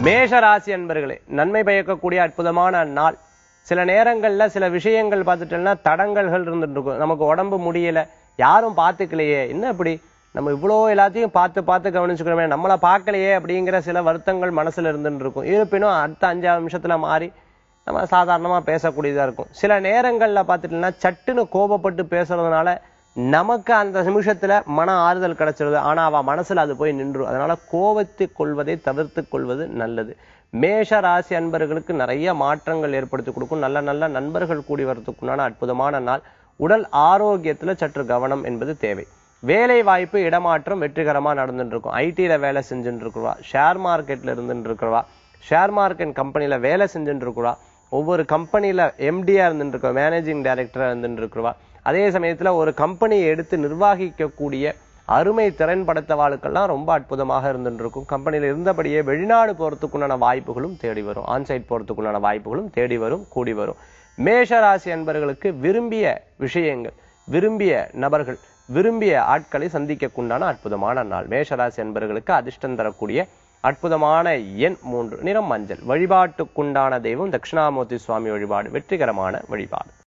மேஷ ராசி அன்பர்களே நன்மை பயக்கக்கூடிய அற்புதமான நாள் சில நேரங்கள்ல சில விஷயங்கள் பார்த்துட்டோம்னா தடங்கல்கள் இருந்துட்டு இருக்கும் நமக்கு உடம்பு முடியல யாரும் பார்த்துக்கலையே என்ன இப்படி நம்ம இவ்வளோ எல்லாத்தையும் பார்த்து பார்த்து கவனிச்சுக்கிறோமே நம்மளை பார்க்கலையே அப்படிங்கிற சில வருத்தங்கள் மனசுல இருந்துட்டு இருக்கும் இருப்பினும் அடுத்த அஞ்சாறு நிமிஷத்துல மாறி நம்ம சாதாரணமா பேசக்கூடியதா இருக்கும் சில நேரங்கள்ல பார்த்துட்டோம்னா சட்டுன்னு கோபப்பட்டு பேசுறதுனால நமக்கு அந்த நிமிஷத்துல மன ஆறுதல் கிடைச்சிருது ஆனா அவ மனசுல அது போய் நின்றும் அதனால கோபத்தை கொள்வதை தவிர்த்து கொள்வது நல்லது மேஷ ராசி அன்பர்களுக்கு நிறைய மாற்றங்கள் ஏற்படுத்தி கொடுக்கும் நல்ல நல்ல நண்பர்கள் கூடி வரதுக்குண்டான அற்புதமான நாள் உடல் ஆரோக்கியத்துல சற்று கவனம் என்பது தேவை வேலை வாய்ப்பு இடமாற்றம் வெற்றிகரமா நடந்துட்டு இருக்கும் ஐடில வேலை செஞ்சுட்டு இருக்கிறவா ஷேர் மார்க்கெட்ல இருந்துட்டு இருக்கிறவா ஷேர் மார்க்கெட் கம்பெனில வேலை செஞ்சுட்டு இருக்கிறவா ஒவ்வொரு கம்பெனில எம்டியா இருந்துட்டு இருக்க மேனேஜிங் டைரக்டரா இருந்துட்டு இருக்கிறவா அதே சமயத்துல ஒரு கம்பெனியை எடுத்து நிர்வாகிக்கக்கூடிய அருமை திறன் படைத்தவாளுக்கெல்லாம் ரொம்ப அற்புதமாக இருந்துட்டு இருக்கும் கம்பெனியில இருந்தபடியே வெளிநாடு போறதுக்குண்டான வாய்ப்புகளும் தேடி வரும் ஆன்சைட் போறதுக்குண்டான வாய்ப்புகளும் தேடி வரும் கூடி வரும் மேஷ ராசி அன்பர்களுக்கு விரும்பிய விஷயங்கள் விரும்பிய நபர்கள் விரும்பிய ஆட்களை சந்திக்கக்குண்டான அற்புதமான நாள் மேஷராசி அன்பர்களுக்கு அதிர்ஷ்டம் தரக்கூடிய அற்புதமான எண் மூன்று நிறம் மஞ்சள் வழிபாட்டுக்குண்டான தெய்வம் தட்சிணாமூர்த்தி சுவாமி வழிபாடு வெற்றிகரமான வழிபாடு